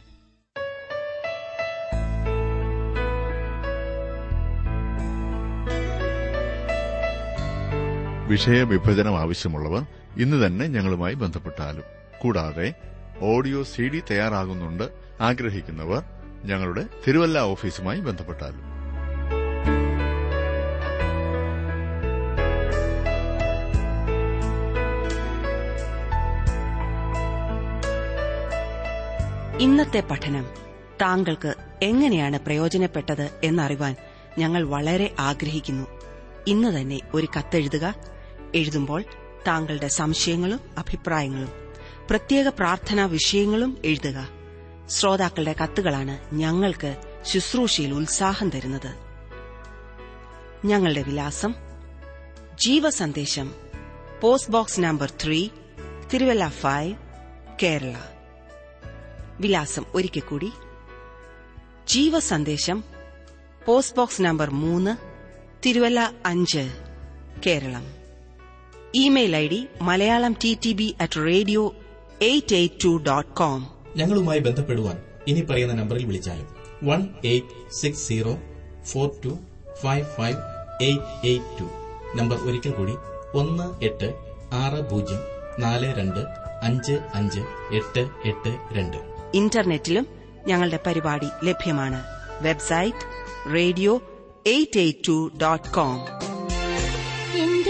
C: വിഷയവിഭജനം ആവശ്യമുള്ളവർ ഇന്ന് തന്നെ ഞങ്ങളുമായി ബന്ധപ്പെട്ടാലും കൂടാതെ ഓഡിയോ സി ഡി തയ്യാറാകുന്നുണ്ട് ആഗ്രഹിക്കുന്നവർ ഞങ്ങളുടെ തിരുവല്ല ഓഫീസുമായി ബന്ധപ്പെട്ടാലും
B: ഇന്നത്തെ പഠനം താങ്കൾക്ക് എങ്ങനെയാണ് പ്രയോജനപ്പെട്ടത് എന്നറിവാൻ ഞങ്ങൾ വളരെ ആഗ്രഹിക്കുന്നു ഇന്ന് തന്നെ ഒരു കത്തെഴുതുക എഴുതുമ്പോൾ താങ്കളുടെ സംശയങ്ങളും അഭിപ്രായങ്ങളും പ്രത്യേക പ്രാർത്ഥനാ വിഷയങ്ങളും എഴുതുക ശ്രോതാക്കളുടെ കത്തുകളാണ് ഞങ്ങൾക്ക് ശുശ്രൂഷയിൽ ഉത്സാഹം തരുന്നത് ഞങ്ങളുടെ വിലാസം Jeevasandesham post box number three Thiruvalla five Kerala വിലാസം ഒരിക്കൽ കൂടി ജീവസന്ദേശം പോസ്റ്റ് ബോക്സ് നമ്പർ മൂന്ന് തിരുവല്ല അഞ്ച് Keralam email I D Malayalam T T B at radio eight eight two dot com
D: ഞങ്ങളുമായി ബന്ധപ്പെടുവാൻ ഇനി പറയുന്ന നമ്പറിൽ വിളിച്ചാലും one eight six zero four two five five eight eight two number ഒരിക്കൽ കൂടി ഒന്ന് എട്ട് ആറ് പൂജ്യം നാല് രണ്ട് അഞ്ച് അഞ്ച് എട്ട് എട്ട് രണ്ട്
B: ഇന്റർനെറ്റിലും ഞങ്ങളുടെ പരിപാടി ലഭ്യമാണ് website radio eight eight two dot com
E: എന്റെ